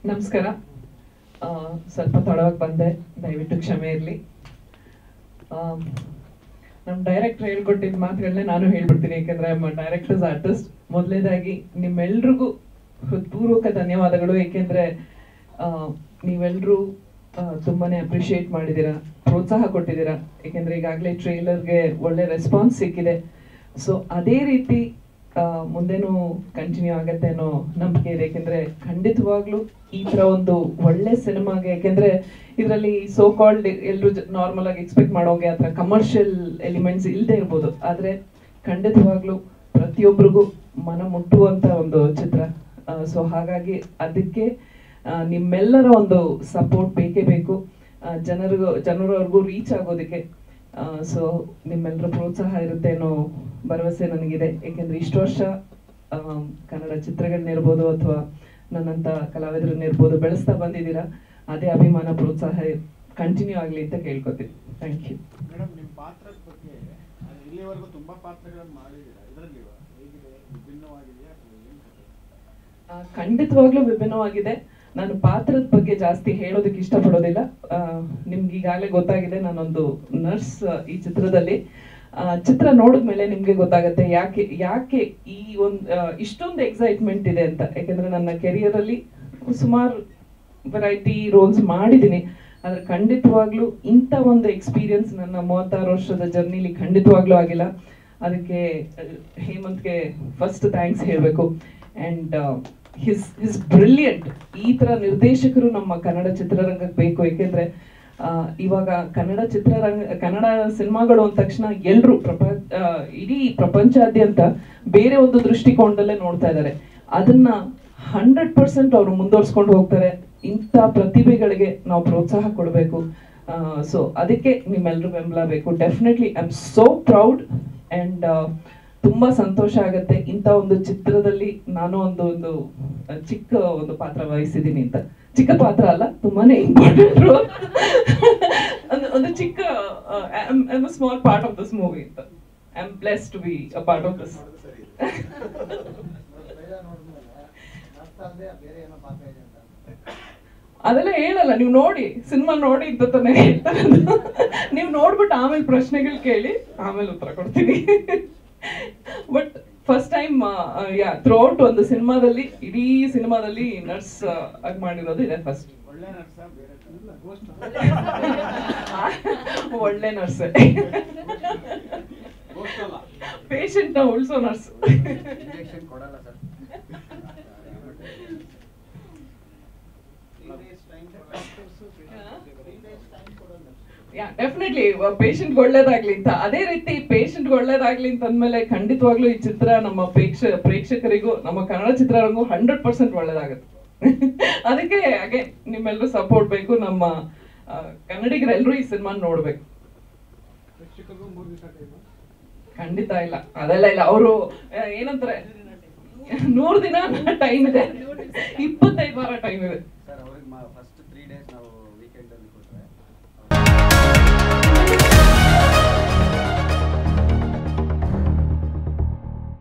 ನಮಸ್ಕಾರ ಆ, ಸ್ವಲ್ಪ ತಡವಾಗಿ ಬಂದೆ ದಯವಿಟ್ಟು ಕ್ಷಮೆ ಇರಲಿ ನಮ್ಮ ಡೈರೆಕ್ಟರ್ ಹೇಳ್ಕೊಟ್ಟಿದ್ದ ಮಾತುಗಳನ್ನೇ ನಾನು ಹೇಳ್ಬಿಡ್ತೀನಿ ಯಾಕಂದ್ರೆ ಡೈರೆಕ್ಟರ್ಸ್ ಆರ್ಟಿಸ್ಟ್ ಮೊದಲೇದಾಗಿ ನಿಮ್ಮೆಲ್ರಿಗೂ ಹೃತ್ಪೂರ್ವಕ ಧನ್ಯವಾದಗಳು ಏಕೆಂದ್ರೆ ಆ, ನೀವೆಲ್ರೂ ಆ, ತುಂಬಾನೇ ಅಪ್ರಿಷಿಯೇಟ್ ಮಾಡಿದ್ದೀರಾ ಪ್ರೋತ್ಸಾಹ ಕೊಟ್ಟಿದ್ದೀರಾ ಏಕೆಂದ್ರೆ ಈಗಾಗಲೇ ಟ್ರೇಲರ್ಗೆ ಒಳ್ಳೆ ರೆಸ್ಪಾನ್ಸ್ ಸಿಕ್ಕಿದೆ ಸೊ ಅದೇ ರೀತಿ ಆ, ಮುಂದೆನೂ ಕಂಟಿನ್ಯೂ ಆಗತ್ತೆ ಅನ್ನೋ ನಂಬಿಕೆ ಇದೆ ಯಾಕೆಂದ್ರೆ ಖಂಡಿತವಾಗ್ಲೂ ಈ ತರ ಒಂದು ಒಳ್ಳೆ ಸಿನಿಮಾಗೆ ಯಾಕೆಂದ್ರೆ ಇದರಲ್ಲಿ ಸೋ ಕಾಲ್ಡ್ ಎಲ್ಲರೂ ನಾರ್ಮಲ್ ಆಗಿ ಎಕ್ಸ್ಪೆಕ್ಟ್ ಮಾಡೋಂಗೆ ಅಥವಾ ಕಮರ್ಷಿಯಲ್ ಎಲಿಮೆಂಟ್ಸ್ ಇಲ್ಲದೆ ಇರ್ಬೋದು ಆದ್ರೆ ಖಂಡಿತವಾಗ್ಲೂ ಪ್ರತಿಯೊಬ್ಬರಿಗೂ ಮನ ಮುಟ್ಟುವಂತ ಒಂದು ಚಿತ್ರ ಸೊ ಹಾಗಾಗಿ ಅದಕ್ಕೆ ಆ, ನಿಮ್ಮೆಲ್ಲರ ಒಂದು ಸಪೋರ್ಟ್ ಬೇಕೇ ಬೇಕು ಆ, ಜನರಿಗೂ ಜನರವರೆಗೂ ರೀಚ್ ಆಗೋದಕ್ಕೆ ಸೊ ನಿಮ್ಮೆಲ್ಲರ ಪ್ರೋತ್ಸಾಹ ಇರುತ್ತೆ ಅನ್ನೋ ಭರವಸೆ ನನಗಿದೆ ಏಕೆಂದ್ರೆ ಇಷ್ಟು ವರ್ಷ ಆ, ಕನ್ನಡ ಚಿತ್ರಗಳನ್ನಿರ್ಬೋದು ಅಥವಾ ನನ್ನಂತ ಕಲಾವಿದರನ್ನಿರ್ಬೋದು ಬೆಳೆಸ್ತಾ ಬಂದಿದ್ದೀರಾ ಅದೇ ಅಭಿಮಾನ ಪ್ರೋತ್ಸಾಹ ಕಂಟಿನ್ಯೂ ಆಗಲಿ ಅಂತ ಕೇಳ್ಕೊತೀನಿ ಥ್ಯಾಂಕ್ ಯು ಮೇಡಮ್ ನಿಮ್ಮ ಪಾತ್ರದ ಬಗ್ಗೆ ಅದು ಇಲ್ಲಿವರೆಗೂ ತುಂಬಾ ಪಾತ್ರಗಳನ್ನು ಮಾಡಿದ್ದೀರಾ ಇದರಲ್ಲಿ ಹೇಗಿದೆ ವಿಭಿನ್ನವಾಗಿದೆಯಾ ಅಥವಾ ಏನು ಕಥೆ? ಆ, ಖಂಡಿತವಾಗ್ಲೂ ವಿಭಿನ್ನವಾಗಿದೆ ನಾನು ಪಾತ್ರದ ಬಗ್ಗೆ ಜಾಸ್ತಿ ಹೇಳೋದಕ್ಕೆ ಇಷ್ಟಪಡೋದಿಲ್ಲ ಆ, ನಿಮ್ಗೆ ಈಗಾಗಲೇ ಗೊತ್ತಾಗಿದೆ ನಾನೊಂದು ನರ್ಸ್ ಈ ಚಿತ್ರದಲ್ಲಿ ಆ, ಚಿತ್ರ ನೋಡಿದ್ಮೇಲೆ ನಿಮ್ಗೆ ಗೊತ್ತಾಗುತ್ತೆ ಯಾಕೆ ಯಾಕೆ ಈ ಒಂದು ಇಷ್ಟೊಂದು ಎಕ್ಸೈಟ್ಮೆಂಟ್ ಇದೆ ಅಂತ ಯಾಕಂದ್ರೆ ನನ್ನ ಕೆರಿಯರ್ ಅಲ್ಲಿ ಸುಮಾರು ವೆರೈಟಿ ರೋಲ್ಸ್ ಮಾಡಿದ್ದೀನಿ ಆದ್ರೆ ಖಂಡಿತವಾಗ್ಲೂ ಇಂಥ ಒಂದು ಎಕ್ಸ್ಪೀರಿಯನ್ಸ್ ನನ್ನ ಮೂವತ್ತಾರು ವರ್ಷದ ಜರ್ನಿಲಿ ಖಂಡಿತವಾಗ್ಲೂ ಆಗಿಲ್ಲ ಅದಕ್ಕೆ ಆ, ಹೇಮಂತ್ಗೆ ಫಸ್ಟ್ ಥ್ಯಾಂಕ್ಸ್ ಹೇಳಬೇಕು ಆ್ಯಂಡ್ ಹಿಸ್ ಹಿಸ್ ಬ್ರಿಲಿಯಂಟ್ ಈ ಥರ ನಿರ್ದೇಶಕರು ನಮ್ಮ ಕನ್ನಡ ಚಿತ್ರರಂಗಕ್ಕೆ ಬೇಕು ಏಕೆಂದ್ರೆ ಆ, ಇವಾಗ ಕನ್ನಡ ಚಿತ್ರರಂಗ ಕನ್ನಡ ಸಿನಿಮಾಗಳು ಅಂದ ತಕ್ಷಣ ಎಲ್ಲರೂ ಪ್ರಪಂಚ ಆ, ಇಡೀ ಪ್ರಪಂಚಾದ್ಯಂತ ಬೇರೆ ಒಂದು ದೃಷ್ಟಿಕೋನದಲ್ಲೇ ನೋಡ್ತಾ ಇದ್ದಾರೆ ಅದನ್ನ ಹಂಡ್ರೆಡ್ ಪರ್ಸೆಂಟ್ ಅವರು ಮುಂದುವರ್ಸ್ಕೊಂಡು ಹೋಗ್ತಾರೆ ಇಂಥ ಪ್ರತಿಭೆಗಳಿಗೆ ನಾವು ಪ್ರೋತ್ಸಾಹ ಕೊಡಬೇಕು ಸೊ ಅದಕ್ಕೆ ನಿಮ್ಮೆಲ್ಲರೂ ಬೆಂಬಲ ಬೇಕು definitely I am so proud and ತುಂಬಾ ಸಂತೋಷ ಆಗತ್ತೆ ಇಂಥ ಒಂದು ಚಿತ್ರದಲ್ಲಿ ನಾನು ಒಂದು ಒಂದು ಆ, ಚಿಕ್ಕ ಒಂದು ಪಾತ್ರ ವಹಿಸಿದ್ದೀನಿ ಅಂತ ಚಿಕ್ಕ ಪಾತ್ರ ಅಲ್ಲ ತುಂಬಾನೇ ಇಂಪಾರ್ಟೆಂಟ್ ರೋಲ್ ಒಂದು ಒಂದು ಚಿಕ್ಕ small part of this movie ಅಂತ I am bless to be a part of this ಮಾಡೋದು ಸರಿ ಇದೆ ಟ್ರೈಲರ್ ನೋಡಿದ್ಮೇಲೆ ನರ್ಸ್ ಅಲ್ಲದೆ ಬೇರೆ ಏನೋ ಪಾತ್ರ ಇದೆ ಅಂತ ಅದೆಲ್ಲ ಹೇಳಲ್ಲ ನೀವು ನೋಡಿ ಸಿನಿಮಾ ನೋಡಿ ಅಂತ ತಾನೇ ಹೇಳ್ತಾರೆ ನೀವು ನೋಡ್ಬಿಟ್ಟು ಆಮೇಲೆ ಪ್ರಶ್ನೆಗಳು ಕೇಳಿ ಆಮೇಲೆ ಉತ್ತರ ಕೊಡ್ತೀನಿ but first time yeah throughout ಒಂದು ಸಿನಿಮಾದಲ್ಲಿ ಇಡೀ ಸಿನಿಮಾದಲ್ಲಿ ನರ್ಸ್ ಆಗಿ ಮಾಡಿರೋದು ಇದೆ ಫಸ್ಟ್ ಒಳ್ಳೆ ನರ್ಸ ಬೇರೆ ಇಲ್ಲ ಗೋಸ್ಟ್ ಒಳ್ಳೆ ನರ್ಸ್ ಗೋಸ್ಟ್ ಅಲ್ಲ ಪೇಷಂಟ್ ನ ಉಳಿಸೋ ನರ್ಸ್ ಇಂಜೆಕ್ಷನ್ ಕೊಡಲ್ಲ ಸರ್ ಯಾ ಡೆಫಿನೆಟ್ಲಿ ಪೇಷಂಟ್ ಒಳ್ಳೇದಾಗ್ಲಿ ಅಂತ ಅದೇ ರೀತಿ ಪೇಷಂಟ್ ಒಳ್ಳೇದಾಗ್ಲಿ ಅಂತ ಅಂದ್ಮೇಲೆ ಖಂಡಿತವಾಗ್ಲೂ ಈ ಚಿತ್ರ ನಮ್ಮ ಪ್ರೇಕ್ಷ ಪ್ರೇಕ್ಷಕರಿಗೂ ನಮ್ಮ ಕನ್ನಡ ಚಿತ್ರರಂಗೂ ಹಂಡ್ರೆಡ್ ಪರ್ಸೆಂಟ್ ಒಳ್ಳೇದಾಗುತ್ತೆ ಅದಕ್ಕೆ ಹಾಗೆ ನಿಮ್ಮೆಲ್ಲರೂ ಸಪೋರ್ಟ್ ಬೇಕು ನಮ್ಮ ಆ, ಕನ್ನಡಿಗರೆಲ್ಲರೂ ಈ ಸಿನಿಮಾ ನೋಡ್ಬೇಕು ಪ್ರೇಕ್ಷಕರಿಗೂ ಮೂರು ದಿವಸ ಟೈಮ್ ಖಂಡಿತ ಇಲ್ಲ ಅದೆಲ್ಲ ಇಲ್ಲ ಅವರು ಏನಂತಾರೆ ನೂರು ದಿನ ಟೈಮ್ ಇದೆ ಇಪ್ಪತ್ತೈದು ವಾರ ಟೈಮ್ ಇದೆ ಸರ್ ಅವ್ರಿಗೆ ಫಸ್ಟ್ ತ್ರೀ ಡೇಸ್ ನಾವು ವೀಕೆಂಡ್ ಅಲ್ಲಿ ಕೊಡ್ತೀವಿ